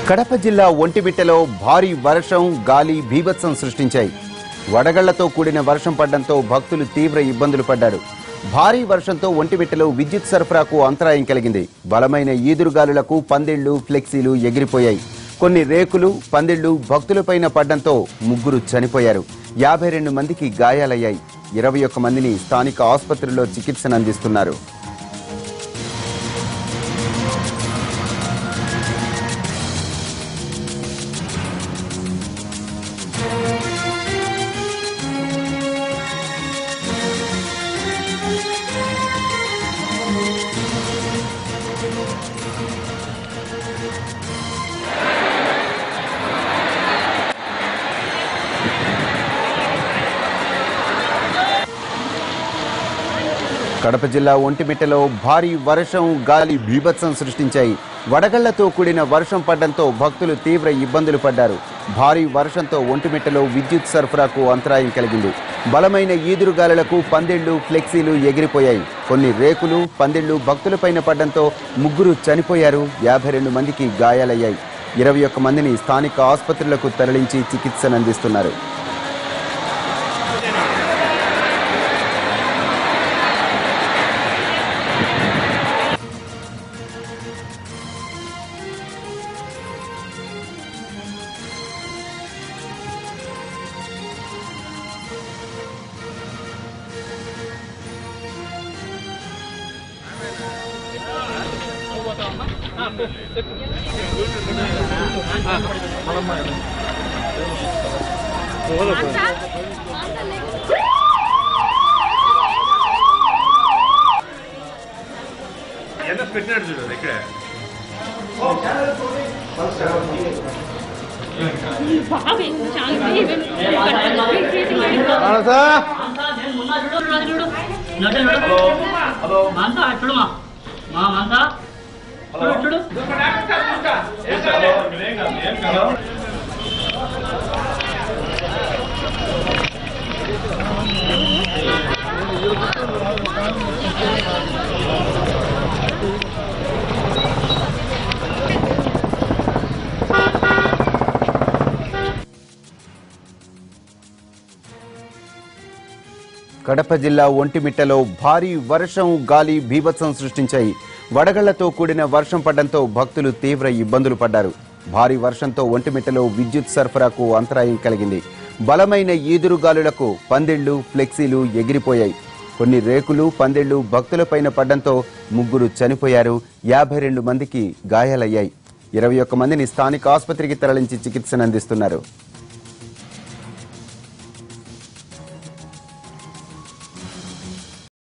కడప జిల్లా ఒంటిమిట్టలో భారీ వర్షం గాలి బీభత్సం సృష్టించాయి వడగళ్లతో కూడిన వర్షం పడడంతో భక్తులు తీవ్ర ఇబ్బందులు పడ్డారు భారీ వర్షంతో ఒంటిమిట్టలో విద్యుత్ సరఫరాకు అంతరాయం కలిగింది బలమైన ఈదురుగాలులకు పందిళ్లు ఫ్లెక్సీలు ఎగిరిపోయాయి కొన్ని రేకులు పందిళ్లు భక్తులపైన పడ్డంతో ముగ్గురు చనిపోయారు యాభై రెండు మందికి గాయాలయ్యాయి ఇరవై ఒక్క మందిని స్థానిక ఆసుపత్రిలో చికిత్సను అందిస్తున్నారు కడప జిల్లా ఒంటిమిట్టలో భారీ వర్షం గాలి బీభత్సం సృష్టించాయి వడగళ్లతో కూడిన వర్షం పడడంతో భక్తులు తీవ్ర ఇబ్బందులు పడ్డారు భారీ వర్షంతో ఒంటిమిట్టలో విద్యుత్ సరఫరాకు అంతరాయం కలిగింది బలమైన ఈదురుగాలులకు పందిళ్లు ఫ్లెక్సీలు ఎగిరిపోయాయి కొన్ని రేకులు పందిళ్లు భక్తులపైన పడడంతో ముగ్గురు చనిపోయారు యాభై రెండు మందికి గాయాలయ్యాయి ఇరవై ఒక్క మందిని స్థానిక ఆసుపత్రులకు తరలించి చికిత్సను అందిస్తున్నారు ఎంత పెట్టినాడు చూడు ఇక్కడ బాగా చాలా ఈవెన్ మాంసా చూడు మా మా మాంసా చూడు చూడు కడప జిల్లా ఒంటిమిట్టలో భారీ వర్షం గాలి బీభత్సం సృష్టించాయి వడగళ్లతో కూడిన వర్షం పడడంతో భక్తులు తీవ్ర ఇబ్బందులు పడ్డారు భారీ వర్షంతో ఒంటిమిట్టలో విద్యుత్ సరఫరాకు అంతరాయం కలిగింది బలమైన ఈదురుగాలులకు పందిళ్లు ఫ్లెక్సీలు ఎగిరిపోయాయి కొన్ని రేకులు పందిళ్లు భక్తులపైన పడ్డంతో ముగ్గురు చనిపోయారు యాభై రెండు మందికి గాయాలయ్యాయి ఇరవై ఒక్క మందిని స్థానిక ఆసుపత్రికి తరలించి చికిత్సను అందిస్తున్నారు